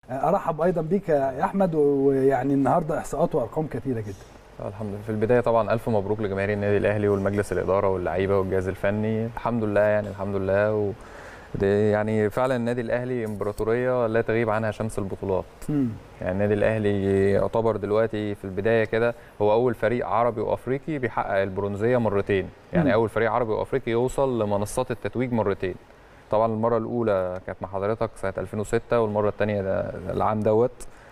ارحب ايضا بيك يا احمد ويعني النهارده احصاءات وارقام كثيره جدا الحمد لله في البدايه طبعا الف مبروك لجماهير النادي الاهلي والمجلس الاداره واللعيبه والجهاز الفني الحمد لله يعني الحمد لله و... يعني فعلا النادي الاهلي امبراطوريه لا تغيب عنها شمس البطولات مم. يعني النادي الاهلي يعتبر دلوقتي في البدايه كده هو اول فريق عربي وافريقي بيحقق البرونزيه مرتين يعني مم. اول فريق عربي وافريقي يوصل لمنصات التتويج مرتين طبعا المره الاولى كانت مع حضرتك سنه 2006 والمره الثانيه ده العام دوت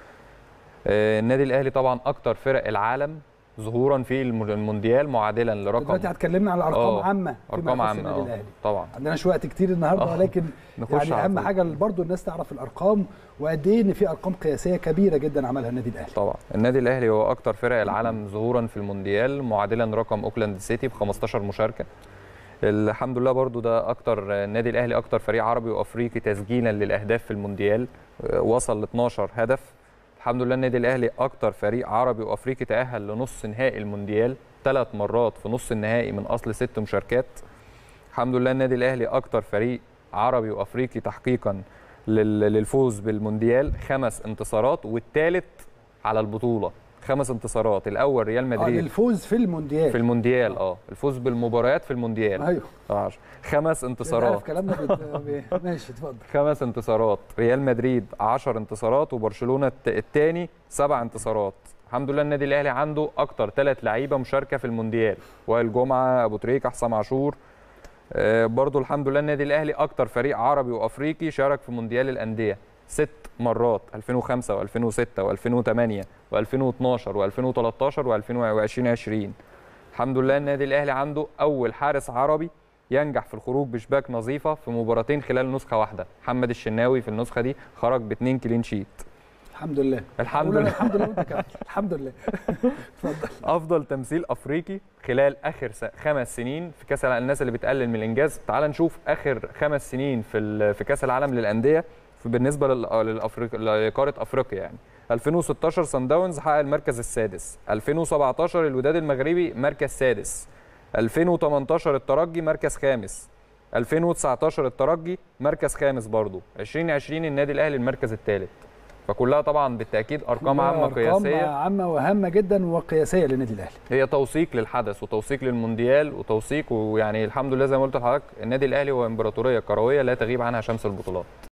آه، النادي الاهلي طبعا اكتر فرق العالم ظهورا في الم- المونديال معادلا لرقم دلوقتي هتكلمنا على ارقام آه، عامه فيما ارقام يخص عامه النادي آه، الاهلي طبعا عندنا شويه كتير النهارده آه. ولكن نخش يعني على اهم طول. حاجه برضو الناس تعرف الارقام وقد ايه ان في ارقام قياسيه كبيره جدا عملها النادي الاهلي طبعا النادي الاهلي هو اكتر فرق العالم ظهورا في المونديال معادلا رقم اوكلاند سيتي ب 15 مشاركه الحمد لله برضو ده اكتر النادي الاهلي اكتر فريق عربي وافريقي تسجيلا للاهداف في المونديال آه، وصل ل 12 هدف الحمد لله النادي الاهلي اكتر فريق عربي وافريقي تاهل لنص نهائي المونديال ثلاث مرات في نص النهائي من اصل ست مشاركات الحمد لله النادي الاهلي اكتر فريق عربي وافريقي تحقيقا لل- للفوز بالمونديال خمس انتصارات والثالث على البطوله خمس انتصارات الاول ريال اه مدريد للفوز في المونديال في المونديال اه الفوز بالمباريات في المونديال ايوه آه، خمس عارف انتصارات كلامنا بت... ب- ماشي اتفضل خمس انتصارات ريال مدريد 10 انتصارات وبرشلونه الثاني سبع انتصارات الحمد لله النادي الاهلي عنده اكتر ثلاث لعيبه مشاركه في المونديال وائل جمعه ابو تريكه حسام عاشور آه، برضو الحمد لله النادي الاهلي اكتر فريق عربي وافريقي شارك في مونديال الانديه ست مرات 2005 و2006 و2008 و2012 و2013 و2020 الحمد لله النادي الاهلي عنده اول حارس عربي ينجح في الخروج بشباك نظيفه في مباراتين خلال نسخه واحده محمد الشناوي في النسخه دي خرج باثنين كلين شيت الحمد لله الحمد قول أنا لله. الحمد لله وانت كمان الحمد لله اتفضل افضل تمثيل افريقي خلال اخر س- خمس سنين في كاس العالم الناس اللي بتقلل من الانجاز تعال نشوف اخر خمس سنين في ال- في كاس العالم للانديه في- بالنسبه لل- للأفريق... لقاره افريقيا يعني 2016 سان داونز حقق المركز السادس 2017 الوداد المغربي مركز سادس 2018 الترجي مركز خامس 2019 الترجي مركز خامس برضه 2020 النادي الاهلي المركز الثالث فكلها طبعا بالتاكيد ارقام عامه أرقام قياسيه عامه وهامه جدا وقياسيه للنادي الاهلي هي توثيق للحدث وتوثيق للمونديال وتوثيق ويعني الحمد لله زي ما قلت لحضرتك النادي الاهلي هو امبراطوريه كرويه لا تغيب عنها شمس البطولات